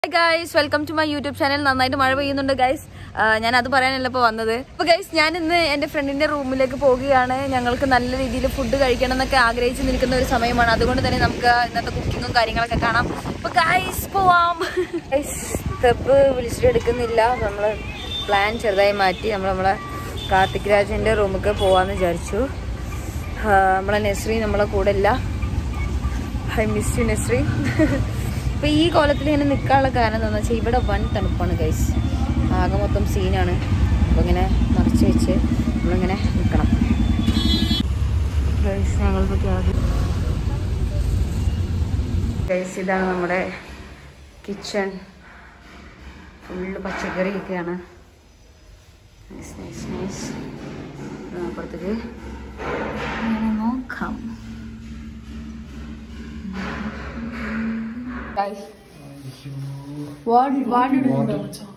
Guys welcome to my YouTube channel നന്നായിട്ട് മഴ പെയ്യുന്നുണ്ട് ഗൈസ് ഞാൻ അത് പറയാനല്ല ഇപ്പോൾ വന്നത് അപ്പോൾ ഗൈസ് ഞാൻ ഇന്ന് എൻ്റെ ഫ്രണ്ടിൻ്റെ റൂമിലേക്ക് പോവുകയാണ് ഞങ്ങൾക്ക് നല്ല രീതിയിൽ ഫുഡ് കഴിക്കണം എന്നൊക്കെ ആഗ്രഹിച്ച് നിൽക്കുന്ന ഒരു സമയമാണ് അതുകൊണ്ട് തന്നെ നമുക്ക് ഇന്നത്തെ കുക്കിങ്ങും കാര്യങ്ങളൊക്കെ കാണാം അപ്പോൾ ഗൈസ് പോവാം ഗൈസ് സ്റ്റെപ്പ് വിളിച്ചിട്ട് എടുക്കുന്നില്ല നമ്മൾ പ്ലാൻ ചെറുതായി മാറ്റി നമ്മൾ നമ്മളെ കാർത്തിക് രാജിൻ്റെ റൂമിലേക്ക് പോവാമെന്ന് വിചാരിച്ചു ആ, നമ്മളെ നെസ്രി നമ്മളെ കൂടെ ഇല്ല ഐ മിസ് യു നെസ്രി അപ്പൊ ഈ കോലത്തിൽ ഇങ്ങനെ നിൽക്കാനുള്ള കാരണം എന്താണെന്ന് വെച്ചാൽ ഇവിടെ വൻ തണുപ്പാണ് ഗൈസ് ആകെ മൊത്തം സീനാണ് അപ്പൊ ഇങ്ങനെ മറച്ച് വെച്ച് നമ്മളിങ്ങനെ നിൽക്കണം ഗൈസ് ഞങ്ങളിപ്പോ ഗൈസ് ഇതാണ് നമ്മുടെ കിച്ചൺ ഫുള്ള് പച്ചക്കറിയൊക്കെയാണ് നൈസ് നൈസ് നൈസ് അപ്പുറത്തേക്ക് ഇങ്ങനെ നോക്കാം Guys, what what did you do?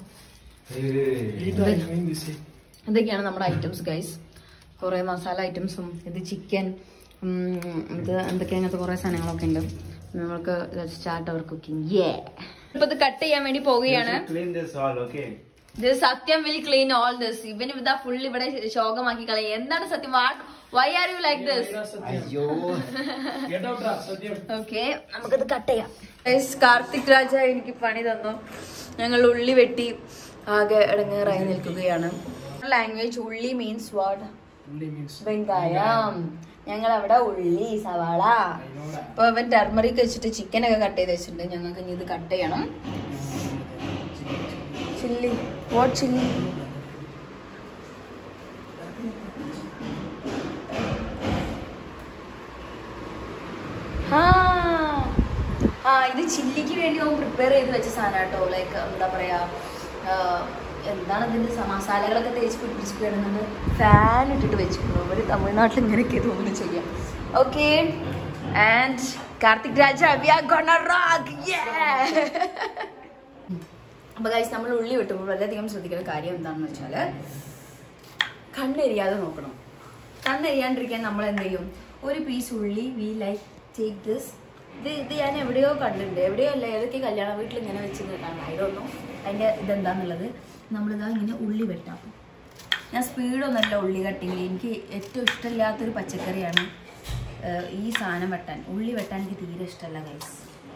ഇതൊക്കെയാണ് നമ്മുടെ ഐറ്റംസ് ഗൈസ് കുറേ മസാല ഐറ്റംസും ഇത് ചിക്കൻ ഇത് എന്തൊക്കെ അങ്ങനത്തെ കുറേ സാധനങ്ങളൊക്കെ ഉണ്ട് നമ്മൾക്ക് സ്റ്റാർട്ട് അവർ കുക്കിംഗ് യേ ഇപ്പൊ ഇത് കട്ട് ചെയ്യാൻ വേണ്ടി പോവുകയാണ് Clean this all, okay? ഇത് സത്യം വിൽ ക്ലീൻ ഓൾ ദിസ് ഇവൻ ഇതാ ഫുൾ ഇവിടെ ശോകമാക്കി കളയും എന്താണ് സത്യം what why are you like this അയ്യോ ഓക്കെ നമുക്കത് കട്ട് ചെയ്യാം കാർത്തിക് രാജ എനിക്ക് പണി തന്നു ഞങ്ങൾ ഉള്ളി വെട്ടി ആകെ ഇടങ്ങേറായി നിൽക്കുകയാണ് ലാംഗ്വേജ് ഉള്ളി മീൻസ് വാട്ട് വെങ്കായം ഞങ്ങൾ അവിടെ ഉള്ളി സവാള അപ്പൊ അവൻ ടർമറിക് വെച്ചിട്ട് ചിക്കൻ ഒക്കെ കട്ട് ചെയ്ത് വെച്ചിട്ടുണ്ട് ഞങ്ങൾക്ക് ഇനി ഇത് കട്ട് ചെയ്യണം ചില്ലി വാട്ട് ചില്ലി ആ ആ ഇത് ചില്ലിക്ക് വേണ്ടി അവൻ പ്രിപ്പയർ ചെയ്ത് വെച്ച സാധനം കേട്ടോ ലൈക്ക് എന്താ പറയാ ആ, എന്താണ് ഇതിന്റെ സ- മസാലകളൊക്കെ തേച്ച് പിടിപ്പിച്ചിട്ടാണ് നമ്മൾ ഫാൻ ഇട്ടിട്ട് വെച്ചിട്ടുണ്ട് അവർ തമിഴ്നാട്ടിൽ ഇങ്ങനെയൊക്കെ തോന്നുന്നു ചെയ്യാം okay and Karthik Raja we are gonna rock അപ്പൊ ഗൈസ് നമ്മൾ ഉള്ളി വെട്ടുമ്പോൾ വളരെയധികം ശ്രദ്ധിക്കുന്ന കാര്യം എന്താണെന്ന് വെച്ചാൽ കണ്ണെരിയാതെ നോക്കണം കണ്ണെരിയാണ്ടിരിക്കാൻ നമ്മൾ എന്ത് ചെയ്യും ഒരു പീസ് ഉള്ളി വി ലൈക്ക് ടേക്ക് ദിസ് ഇത് ഇത് ഞാൻ എവിടെയോ കണ്ടിട്ടുണ്ട് എവിടെയോ അല്ല ഏതൊക്കെ കല്യാണ വീട്ടിൽ ഇങ്ങനെ വെച്ച് കാണാമായിരുന്നു അതിൻ്റെ ഇതെന്താന്നുള്ളത് നമ്മളിതാ ഇങ്ങനെ ഉള്ളി വെട്ടാം ഞാൻ സ്പീഡൊന്നുമല്ല ഉള്ളി കട്ടിങ് എനിക്ക് ഏറ്റവും ഇഷ്ടമില്ലാത്തൊരു പച്ചക്കറിയാണ് ഏഹ്, ഈ സാധനം വെട്ടാൻ ഉള്ളി വെട്ടാൻ എനിക്ക് തീരെ ഇഷ്ടമല്ല ഗൈസ്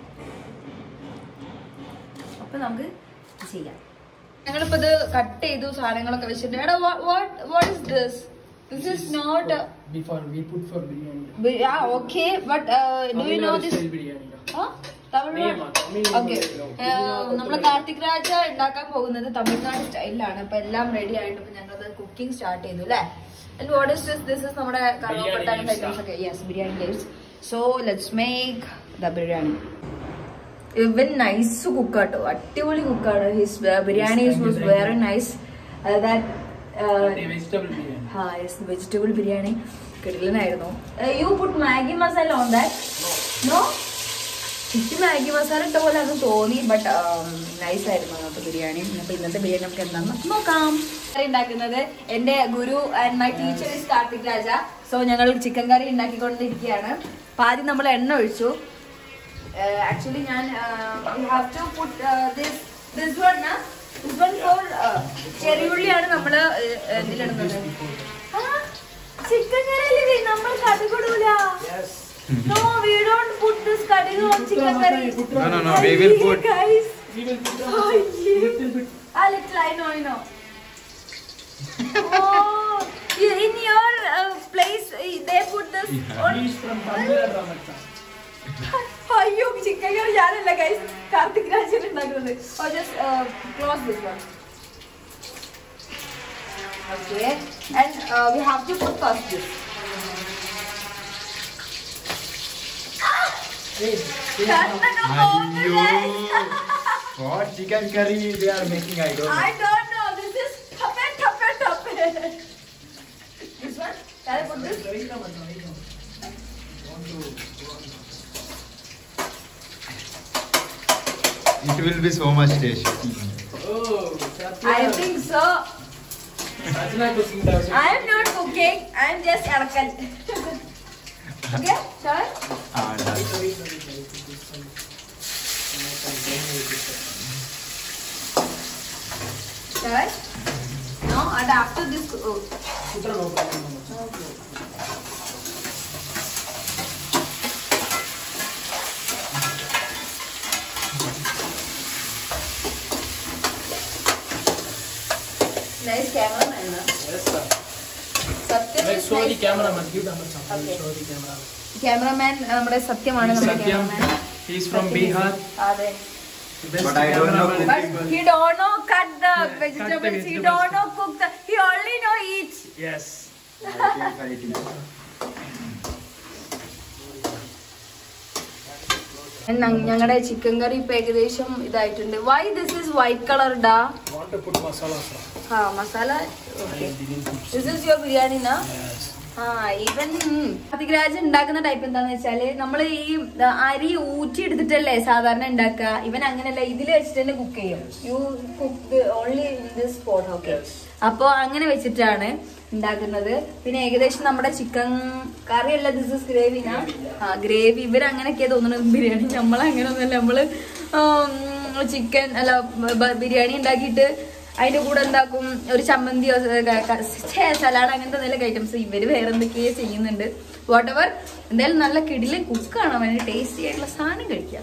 അപ്പം നമുക്ക് ഇത് ചെയ്യാം ഞങ്ങളിപ്പോ ഇത് കട്ട് ചെയ്തു സാധനങ്ങളൊക്കെ വെച്ചിട്ട് എടാ what is this this is not Before we put for biryani. Okay but do you know this Style biryani. Okay നമ്മള് കാർത്തിക് രാജ ഉണ്ടാക്കാൻ പോകുന്നത് തമിഴ്നാട് സ്റ്റൈലിലാണ് അപ്പൊ എല്ലാം റെഡി ആയിട്ട് ഇപ്പൊ ഞങ്ങളത് കുക്കിംഗ് സ്റ്റാർട്ട് ചെയ്തു അല്ലേ and what is this this is നമ്മുടെ കറുവപ്പട്ട leaves ഐറ്റംസ് ഒക്കെ yes biryani leaves so let's make the biryani ഇവൻ നൈസ് കുക്കാട്ടോ അടിപൊളി കുക്കാണ് his biryani was very nice The vegetable biryani. ഹാ യെസ് വെജിറ്റബിൾ ബിരിയാണി കിടലനായിരുന്നു you put Maggi masala on that no എനിക്ക് മാഗി മസാല ഇട്ട പോലെ അത് തോന്നി ബട്ട് നൈസ് ആയിരുന്നു അന്നത്തെ ബിരിയാണി അപ്പൊ ഇന്നത്തെ ബിരിയാണി നമുക്ക് എന്താണെന്ന് നോക്കാം കറി ഉണ്ടാക്കുന്നത് എന്റെ ഗുരു and my teacher is Karthik Raja so ഞങ്ങൾ ചിക്കൻ കറി ഉണ്ടാക്കിക്കൊണ്ടിരിക്കുകയാണ് അപ്പൊ ആദ്യം നമ്മൾ എണ്ണ ഒഴിച്ചു ആക്ച്വലി ഞാൻ you have to put this this one this one for ചെറിയുള്ളിയാണ് നമ്മൾ എന്തിലിടുന്നത് ചിക്കൻ കറിയിൽ നമ്മൾ കടുകിടൂല No, we don't put this കടുക് on chicken curry. No, no, no, we will put- Guys. We will put a Oh, little bit. Ah, little, I know, I know. oh, you- in your uh, place, uh, they put this on. He's from Tamil Nadu. അയ്യോ chicken curry ഞാനല്ല guys Karthik Rajan ഉണ്ടാക്കുന്നത് ഓ just close this one okay and we have to put first this What chicken curry they are making, I don't know. I don't know. This is tappe, tappe, tappe. This one? Can I put this? It will be so much tasty. Oh, I think so. Sajna cooking does I am not cooking. I am just Arakal. okay? Shall I? Ah, done. Sorry, sorry, sorry. This one. Correct? No, and after this, oh, Putra no problem, Macha. nice cameraman. no? Yes, sir. സത്യം Let's is show the nice. camera, man. Give the Macha. Okay. Show the camera. Cameraman നമ്മുടെ സത്യമാണ് നമ്മുടെ Satyam. cameraman. He's from സത്യം. Bihar. അതെ The best But I don't know cameraman in But the world. he don't know cut the Yeah, cut the vegetables. He vegetables. don't know cook the. He only know eat. Yes. ഞങ്ങളുടെ chicken curry ഇപ്പൊ ഏകദേശം ഇതായിട്ടുണ്ട് why this is white colour ഡാ Want to put masala, sir. ആ masala I didn't put. This is your biryani നാ Yes. ആ ഇവൻ പതിരാജ് ഉണ്ടാക്കുന്ന ടൈപ്പ് എന്താന്ന് വെച്ചാല് നമ്മൾ ഈ അരി ഊറ്റി എടുത്തിട്ടല്ലേ സാധാരണ ഉണ്ടാക്കുക ഇവൻ അങ്ങനെയല്ല ഇതിൽ വെച്ചിട്ട് തന്നെ കുക്ക് ചെയ്യും you cook only in this spot okay അപ്പൊ അങ്ങനെ വെച്ചിട്ടാണ് ഉണ്ടാക്കുന്നത് പിന്നെ ഏകദേശം നമ്മുടെ ചിക്കൻ കറി അല്ല ദിസ് ഇസ് ഗ്രേവിന ആ ഗ്രേവി ഇവർ അങ്ങനെയൊക്കെയാ തോന്നുന്നത് ബിരിയാണി നമ്മൾ അങ്ങനെ ഒന്നുമല്ല നമ്മള് ചിക്കൻ അല്ല ബ- ബിരിയാണി ഉണ്ടാക്കിയിട്ട് അതിന്റെ കൂടെ എന്താക്കും ഒരു ചമ്മന്തിയോ സലാഡ് അങ്ങനത്തെ എന്തെങ്കിലും ഐറ്റംസ് ഇവര് വേറെ എന്തൊക്കെയോ ചെയ്യുന്നുണ്ട് വാട്ട് എവർ എന്തായാലും നല്ല കിടില് കുക്കാണ് അവന് ടേസ്റ്റി ആയിട്ടുള്ള സാധനം കഴിക്കാം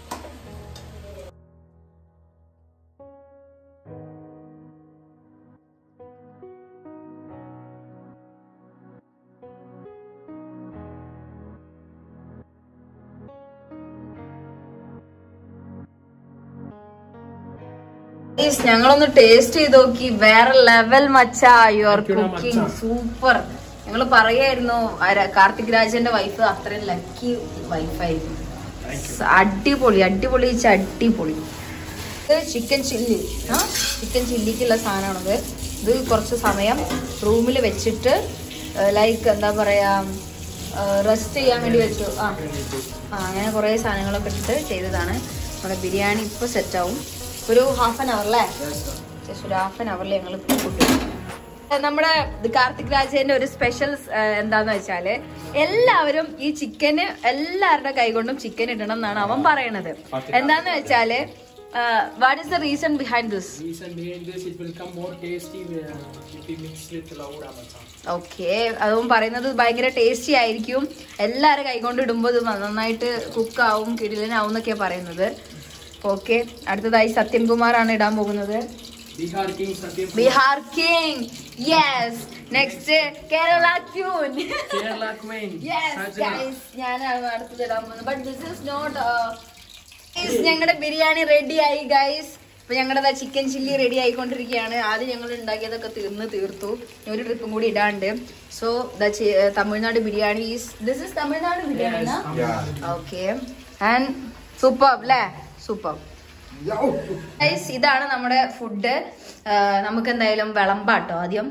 Guys, ഞങ്ങളൊന്ന് ടേസ്റ്റ് ചെയ്ത് നോക്കി വേറെ ലെവൽ മച്ചാ you are Thank you, cooking മച്ചാ. സൂപ്പർ ഞങ്ങൾ പറയായിരുന്നു ആരാ- കാർത്തിക് രാജന്റെ വൈഫ് അത്രയും ലക്കി വൈഫായിരുന്നു അടിപൊളി അടിപൊളി വെച്ച അടിപൊളി ഇത് ചിക്കൻ ചില്ലി ആ ചിക്കൻ ചില്ലിക്കുള്ള സാധനമാണത് ഇത് കുറച്ച് സമയം റൂമിൽ വെച്ചിട്ട് ലൈക്ക് എന്താ പറയാ റെസ്റ്റ് ചെയ്യാൻ വേണ്ടി വെച്ചു ആ ആ അങ്ങനെ കുറേ സാധനങ്ങളൊക്കെ ഇട്ടിട്ട് ചെയ്തതാണ് നമ്മുടെ ബിരിയാണി ഇപ്പോൾ സെറ്റ് ആവും ഒരു ഹാഫ് ആൻ അവർ അല്ലേ ജസ്റ്റ് ഒരു ഹാഫ് ആൻ അവറിൽ ഞങ്ങൾ ഫുഡ് നമ്മുടെ കാർത്തിക് രാജേന്റെ ഒരു സ്പെഷ്യൽ എന്താന്ന് വെച്ചാല് എല്ലാവരും ഈ ചിക്കന് എല്ലാവരുടെ കൈകൊണ്ടും ചിക്കൻ ഇടണം എന്നാണ് അവൻ പറയണത് എന്താന്ന് വെച്ചാല് what is the reason behind this Reason behind this, it will come more tasty uh, if we mix with lauda macha. Okay അതും പറയുന്നത് ഭയങ്കര ടേസ്റ്റി ആയിരിക്കും എല്ലാവരും കൈകൊണ്ട് ഇടുമ്പോൾ ഇത് നന്നായിട്ട് കുക്കാവും കിടിലനാവും എന്നൊക്കെയാണ് പറയുന്നത് ഓക്കെ അടുത്തതായി സത്യൻകുമാറാണ് ഇടാൻ പോകുന്നത് Bihar King Satyam. Bihar king yes next Kerala queen Kerala Queen. Yes, Sajna. guys. ഞാനാണ് അടുത്തത് ഇടാൻ പോകുന്നത് ബട്ട് ദിസ് ഇസ് നോട്ട് ഞങ്ങളുടെ ബിരിയാണി റെഡി ആയി ഗൈസ് ഇപ്പൊ ഞങ്ങളുടെ ചിക്കൻ ചില്ലി റെഡി ആയിക്കൊണ്ടിരിക്കുകയാണ് ആദ്യം ഞങ്ങൾ ഉണ്ടാക്കിയതൊക്കെ തീർന്ന് തീർത്തു ഇനി ഒരു ട്രിപ്പും കൂടി ഇടാണ്ട് so the Tamil Nadu biryani is this is Tamil Nadu biryani okay and super അല്ലേ സൂപ്പർ ഗൈസ് ഇതാണ് നമ്മുടെ ഫുഡ് നമുക്ക് എന്തായാലും വിളമ്പാട്ടോ ആദ്യം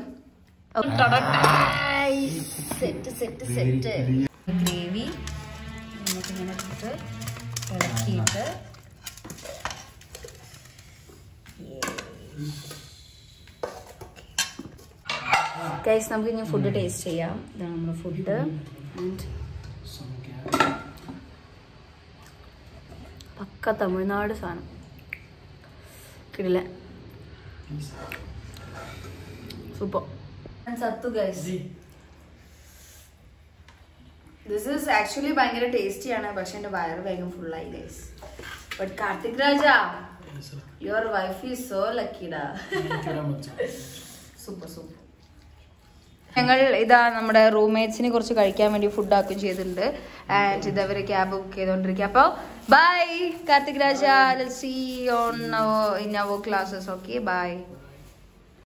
സെറ്റ് സെറ്റ് സെറ്റ് ഗ്രേവി നമുക്കിങ്ങനെ ഇട്ടിട്ട് ഇളക്കിയിട്ട് ഗൈസ് നമുക്ക് ഇനി ഫുഡ് ടേസ്റ്റ് ചെയ്യാം ഇതാണ് നമ്മുടെ ഫുഡ് ആൻഡ് Some carrot. പക്ക തമിഴ്നാട് സാധനം കിടില സൂപ്പർ സത്തു ഗൈസ് ദിസ് ഈസ് ആക്ച്വലി ഭയങ്കര ടേസ്റ്റിയാണ് പക്ഷെ എൻ്റെ വയറ് വേഗം ഫുള്ളായി guys but Karthik Raja Yes, sir. Your wife is so ലക്കിഡാ Thank you very much. Super super ഞങ്ങൾ ഇതാ നമ്മുടെ റൂംമേറ്റ്സിന് കുറച്ച് കഴിക്കാൻ വേണ്ടി ഫുഡ് ആക്കുകയും ചെയ്തിട്ടുണ്ട് ആൻഡ് ഇതവര് ക്യാബ് ബുക്ക് ചെയ്തോണ്ടിരിക്കുക അപ്പോൾ bye Karthik Raja see on in our classes okay by